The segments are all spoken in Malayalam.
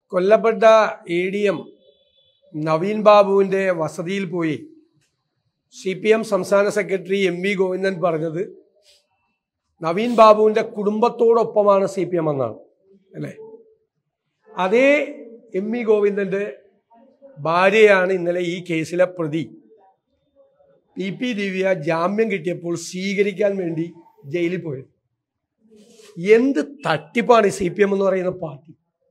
കൊല്ലപ്പെട്ട എ ഡി എം നവീൻ ബാബുവിൻ്റെ വസതിയിൽ പോയി സി പി എം സംസ്ഥാന സെക്രട്ടറി എം വി ഗോവിന്ദൻ പറഞ്ഞത് നവീൻ ബാബുവിൻ്റെ കുടുംബത്തോടൊപ്പമാണ് സി പി എം എന്നാണ് അല്ലേ അതേ എം വി ഗോവിന്ദൻ്റെ ഭാര്യയാണ് ഇന്നലെ ഈ കേസിലെ പ്രതി പി പി ദിവ്യ ജാമ്യം കിട്ടിയപ്പോൾ സ്വീകരിക്കാൻ വേണ്ടി ജയിലിൽ പോയത് എന്ത് തട്ടിപ്പാണ് ഈ സി പി എം എന്ന് പറയുന്ന പാർട്ടി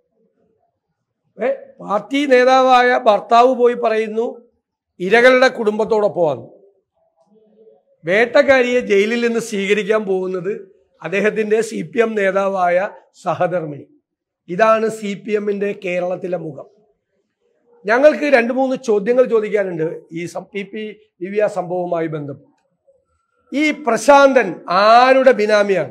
ഏ പാർട്ടി നേതാവായ ഭർത്താവ് പോയി പറയുന്നു ഇരകളുടെ കുടുംബത്തോടൊപ്പമാണ് വേട്ടക്കാരിയെ ജയിലിൽ നിന്ന് സ്വീകരിക്കാൻ പോകുന്നത് അദ്ദേഹത്തിന്റെ സി പി എം നേതാവായ സഹധർമ്മിണി ഇതാണ് സി പി എമ്മിന്റെ കേരളത്തിലെ മുഖം ഞങ്ങൾക്ക് രണ്ട് മൂന്ന് ചോദ്യങ്ങൾ ചോദിക്കാനുണ്ട് ഈ സം- പി പി ദിവ്യ സംഭവവുമായി ബന്ധപ്പെട്ട് ഈ പ്രശാന്തൻ ആരുടെ ബിനാമിയാണ്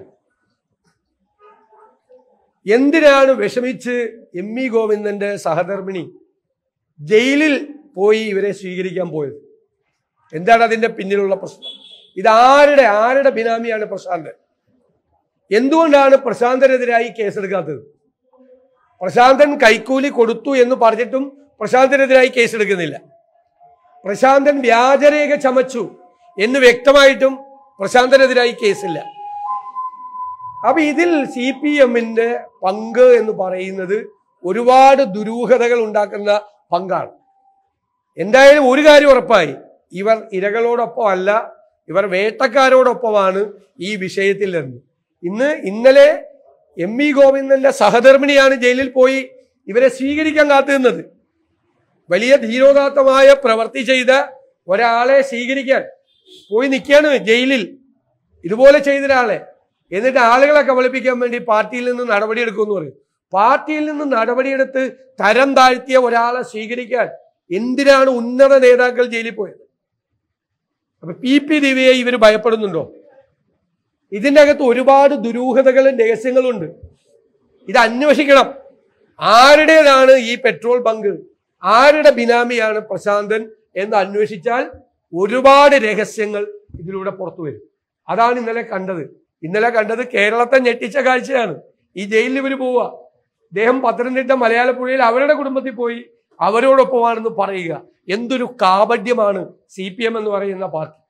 എന്തിനാണ് വിഷമിച്ച് എം ഇ ഗോവിന്ദന്റെ സഹധർമ്മിണി ജയിലിൽ പോയി ഇവരെ സ്വീകരിക്കാൻ പോയത് എന്താണ് അതിന്റെ പിന്നിലുള്ള പ്രശ്നം ഇതാരുടെ ആരുടെ ബിനാമിയാണ് പ്രശാന്തൻ എന്തുകൊണ്ടാണ് പ്രശാന്തനെതിരായി കേസെടുക്കാത്തത് പ്രശാന്തൻ കൈക്കൂലി കൊടുത്തു എന്ന് പറഞ്ഞിട്ടും പ്രശാന്തനെതിരായി കേസെടുക്കുന്നില്ല പ്രശാന്തൻ വ്യാജരേഖ ചമച്ചു എന്ന് വ്യക്തമായിട്ടും പ്രശാന്തനെതിരായി കേസില്ല അപ്പൊ ഇതിൽ സി പി എമ്മിന്റെ പങ്ക് എന്ന് പറയുന്നത് ഒരുപാട് ദുരൂഹതകൾ ഉണ്ടാക്കുന്ന പങ്കാണ് എന്തായാലും ഒരു കാര്യം ഉറപ്പായി ഇവർ ഇരകളോടൊപ്പം അല്ല ഇവർ വേട്ടക്കാരോടൊപ്പമാണ് ഈ വിഷയത്തിൽ നിന്ന് ഇന്ന് ഇന്നലെ എം ഇ ഗോവിന്ദന്റെ സഹധർമ്മിണിയാണ് ജയിലിൽ പോയി ഇവരെ സ്വീകരിക്കാൻ കാത്തുനിന്നത് വലിയ ധീരോദാത്തമായ പ്രവൃത്തി ചെയ്ത ഒരാളെ സ്വീകരിക്കാൻ പോയി നിൽക്കുകയാണ് ജയിലിൽ ഇതുപോലെ ചെയ്ത ഒരാളെ എന്നിട്ട് ആളുകളെ കബളിപ്പിക്കാൻ വേണ്ടി പാർട്ടിയിൽ നിന്ന് നടപടിയെടുക്കുമെന്ന് പറയും പാർട്ടിയിൽ നിന്ന് നടപടിയെടുത്ത് തരം താഴ്ത്തിയ ഒരാളെ സ്വീകരിക്കാൻ എന്തിനാണ് ഉന്നത നേതാക്കൾ ജയിലിൽ പോയത് അപ്പൊ പി പി ദിവ്യയെ ഇവർ ഭയപ്പെടുന്നുണ്ടോ ഇതിൻ്റെ അകത്ത് ഒരുപാട് ദുരൂഹതകളും രഹസ്യങ്ങളും ഉണ്ട് ഇത് അന്വേഷിക്കണം ആരുടേതാണ് ഈ പെട്രോൾ ബങ്ക് ആരുടെ ബിനാമിയാണ് പ്രശാന്തൻ എന്ന് അന്വേഷിച്ചാൽ ഒരുപാട് രഹസ്യങ്ങൾ ഇതിലൂടെ പുറത്തു വരും അതാണ് ഇന്നലെ കണ്ടത് ഇന്നലെ കണ്ടത് കേരളത്തെ ഞെട്ടിച്ച കാഴ്ചയാണ് ഈ ജയിലിൽ ഇവർ പോവുക അദ്ദേഹം പത്തനംതിട്ട മലയാളപ്പുഴയിൽ അവരുടെ കുടുംബത്തിൽ പോയി അവരോടൊപ്പമാണെന്ന് പറയുക എന്തൊരു കാപഡ്യമാണ് സി പി എം എന്ന് പറയുന്ന പാർട്ടി